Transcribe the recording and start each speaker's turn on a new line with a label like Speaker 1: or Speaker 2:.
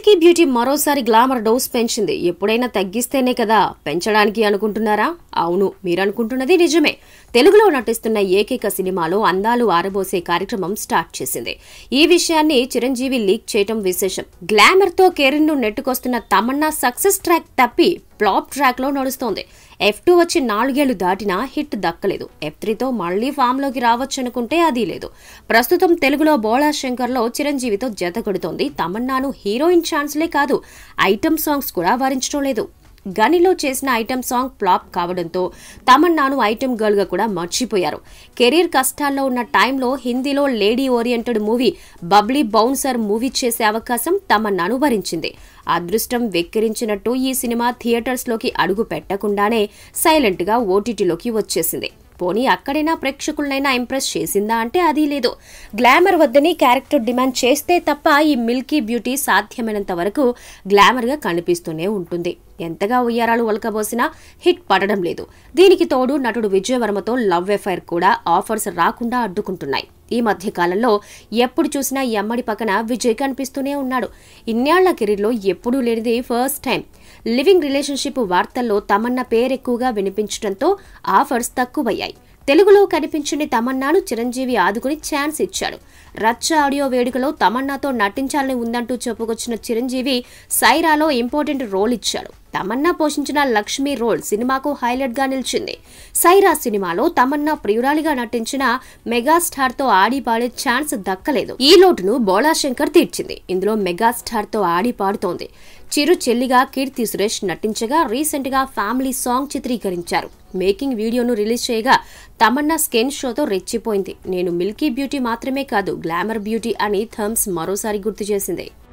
Speaker 1: Milky beauty మరోసారి glamour dose పెంచింది ఎప్పుడైనా తగ్గిస్తేనే కదా పెంచడానికి అనుకుంటున్నారా అవును మీరు అనుకుంటున్నది నిజమే తెలుగులో నటిస్తున్న ఏకైక సినిమాలో అందాలు ఆరబోసే కార్యక్రమం స్టార్ట్ చేసింది ఈ విషయాన్ని చిరంజీవి లీక్ చేయటం విశేషం గ్లామర్ తో కెరీర్ ను నెట్టుకొస్తున్న తమన్నా సక్సెస్ ట్రాక్ తప్పి ఫ్లాప్ ట్రాక్ లో నడుస్తోంది ఎఫ్ టూ వచ్చి నాలుగేళ్లు దాటినా హిట్ దక్కలేదు ఎఫ్ త్రీతో మళ్లీ ఫామ్ లోకి రావచ్చనుకుంటే అది లేదు ప్రస్తుతం తెలుగులో బోళా శంకర్లో చిరంజీవితో జత కొడుతోంది తమన్నాను హీరోయిన్ ఛాన్స్లే కాదు ఐటమ్ సాంగ్స్ కూడా వరించడం లేదు గనిలో చేసిన ఐటమ్ సాంగ్ ఫ్లాప్ కావడంతో తమన్నాను ఐటమ్ గర్ల్ గా కూడా మర్చిపోయారు కెరీర్ కష్టాల్లో ఉన్న టైంలో హిందీలో lady oriented movie Babli Bouncer movie చేసే అవకాశం తమన్నాను వరించింది అదృష్టం వెక్కిరించినట్టు ఈ సినిమా థియేటర్స్ లోకి అడుగు పెట్టకుండానే సైలెంట్ గా ఓటీటీలోకి వచ్చేసింది పోనీ అక్కడైనా ప్రేక్షకులనైనా ఇంప్రెస్ చేసిందా అంటే అది లేదు గ్లామర్ వద్దని క్యారెక్టర్ డిమాండ్ చేస్తే తప్ప ఈ మిల్కీ బ్యూటీ సాధ్యమైనంత వరకు గ్లామర్ గా కనిపిస్తూనే ఉంటుంది ఎంతగా ఉయ్యారాలు ఒలకబోసినా హిట్ పడడం లేదు దీనికి తోడు నటుడు విజయవర్మతో లవ్ ఎఫైర్ కూడా ఆఫర్స్ రాకుండా అడ్డుకుంటున్నాయి ఈ మధ్య కాలంలో ఎప్పుడు చూసినా ఈ అమ్మడి పక్కన విజయ్ కనిపిస్తూనే ఉన్నాడు ఇన్నేళ్ల కెరీర్లో ఎప్పుడూ లేనిది ఫస్ట్ టైం లివింగ్ రిలేషన్షిప్ వార్తల్లో తమన్నా పేరెక్కువగా వినిపించడంతో ఆఫర్స్ తక్కువయ్యాయి తెలుగులో కనిపించని తమన్నాను చిరంజీవి ఆదుకుని ఛాన్స్ ఇచ్చాడు రచ్చ ఆడియో వేడుకలో తమన్నాతో నటించాలని ఉందంటూ చెప్పుకొచ్చిన చిరంజీవి సైరాలో ఇంపార్టెంట్ రోల్ ఇచ్చాడు తమన్నా పోషించిన లక్ష్మి రోల్ సినిమాకు హైలైట్ గా నిలిచింది సైరా సినిమాలో తమన్నా ప్రియురాలిగా నటించిన మెగాస్టార్ తో ఆడి పాడే ఛాన్స్ దక్కలేదు ఈ లోటును బోళాశంకర్ తీర్చింది ఇందులో మెగాస్టార్ తో ఆడి పాడుతోంది చిరు చెల్లిగా కీర్తి సురేష్ నటించగా రీసెంట్ గా ఫ్యామిలీ సాంగ్ చిత్రీకరించారు మేకింగ్ వీడియోను రిలీజ్ చేయగా తమన్నా స్కెన్ షోతో రెచ్చిపోయింది నేను మిల్కీ బ్యూటీ మాత్రమే కాదు గ్లామర్ బ్యూటీ అని థమ్స్ మరోసారి గుర్తు చేసింది